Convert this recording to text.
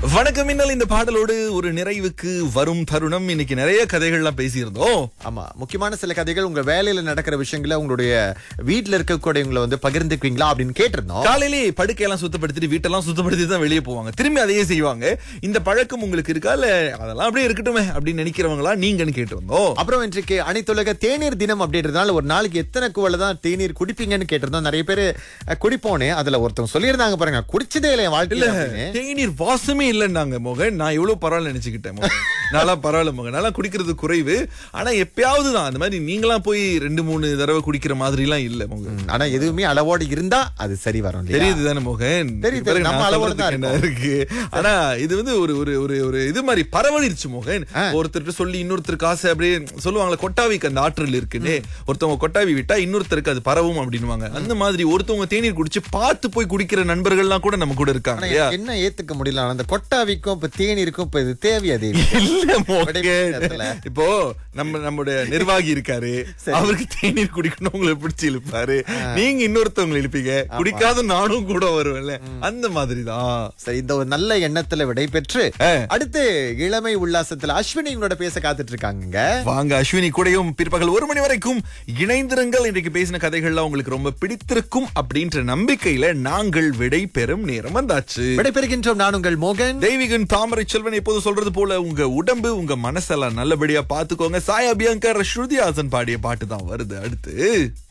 வணக்கம் மின்னல் இந்த பாடலோடு ஒரு நிறைவுக்கு வரும் தருணம் இன்னைக்கு நிறைய கதைகள்லாம் பேசியிருந்தோம் ஆமா முக்கியமான சில கதைகள் உங்க வேலையில நடக்கிற விஷயங்களை உங்களுடைய வீட்டுல இருக்கக்கூடியவங்களை வந்து பகிர்ந்துக்குவீங்களா அப்படின்னு கேட்டிருந்தோம் காலையிலே படுக்கையெல்லாம் சுத்தப்படுத்திட்டு வீட்டெல்லாம் சுத்தப்படுத்தி தான் வெளியே போவாங்க திரும்பி அதையே செய்வாங்க இந்த பழக்கம் உங்களுக்கு இருக்கா இல்ல அதெல்லாம் அப்படியே இருக்கட்டுமே அப்படின்னு நினைக்கிறவங்களா நீங்கன்னு கேட்டு வந்தோம் அப்புறம் இன்றைக்கு அனைத்துலக தேநீர் தினம் அப்படின்றதுனால ஒரு நாளைக்கு எத்தனை குவளை தான் தேநீர் குடிப்பீங்கன்னு கேட்டிருந்தோம் நிறைய பேர் குடிப்போனே அதுல ஒருத்தவங்க சொல்லியிருந்தாங்க பாருங்க குடிச்சதே இல்லை என் வாழ்க்கையில அப்படின்னு. தேநீர் வாசமே இல்லைன்னாங்க மோகன் நான் எவ்வளவு பரவாயில்ல நினைச்சுக்கிட்டேன் மோகன் நல்லா பரவாயில்ல மோகன் நல்லா குடிக்கிறது குறைவு ஆனா எப்பயாவது தான் அந்த மாதிரி நீங்களாம் போய் ரெண்டு மூணு தடவை குடிக்கிற மாதிரி எல்லாம் இல்ல மோகன் ஆனா எதுவுமே அளவோடு இருந்தா அது சரி வரும் இல்லையா? தெரியுது தானே மோகன் தெரியுது, பிறகு நம்ம நான் அளவோட தான் சொல்றதுக்கு என்ன இருக்கு ஆனா இது வந்து ஒரு ஒரு ஒரு ஒரு இது மாதிரி பரவலிருச்சு மோகன் ஒருத்தர்கிட்ட சொல்லி இன்னொருத்தருக்கு ஆசை அப்படியே சொல்லுவாங்களே கொட்டாவிக்கு அந்த ஆற்றல் இருக்குன்னு ஒருத்தவங்க கொட்டாவி விட்டா இன்னொருத்தருக்கு அது பரவும் அப்படின்னுவாங்க அந்த மாதிரி ஒருத்தவங்க தேநீர் குடிச்சு பார்த்து போய் குடிக்கிற நண்பர்கள்லாம் கூட நம்ம கூட இருக்காங்க ஆனா இல்லையா எனக்கு என்ன ஏத்துக்க முடியல ஆனா அந்த கொட்டாவிக்கும் இப்ப தேநீருக்கும் இப்ப இது தேவையா தேவி இல்ல மோகன். விடைபெறும் இப்போ நம்ம நம்முடைய நிர்வாகி இருக்காரு அவருக்கு தேநீர் குடிக்கணும் உங்களை பிடிச்சு இழுப்பாரு நீங்க இன்னொருத்தவங்களை இழுப்பீங்க குடிக்காத நானும் கூட வருவேன்ல அந்த மாதிரிதான் சரி இந்த ஒரு நல்ல எண்ணத்துல விடை பெற்று ஆ. அடுத்து இளமை உல்லாசத்துல அஸ்வினி உங்களோட பேச காத்துட்டு இருக்காங்க வாங்க அஸ்வினி கூடயும் பிற்பகல் ஒரு மணி வரைக்கும் இணைந்திருங்கள் இன்றைக்கு பேசின கதைகள்லாம் உங்களுக்கு ரொம்ப பிடித்திருக்கும் அப்படின்ற நம்பிக்கையில நாங்கள் விடை பெறும் நேரம் வந்தாச்சு விடை பெறுகின்றோம் நான் உங்கள் மோகன் தெய்வீகன் தாமரை செல்வன் எப்போது சொல்றது போல உங்க உடம்பு உங்க மனசெல்லாம் நல்லபடியா பாத்துக்கோங்க சாய் அபியங்கர் ஸ்ருதி ஹாசன் பாடிய பாட்டு தான் வருது அடுத்து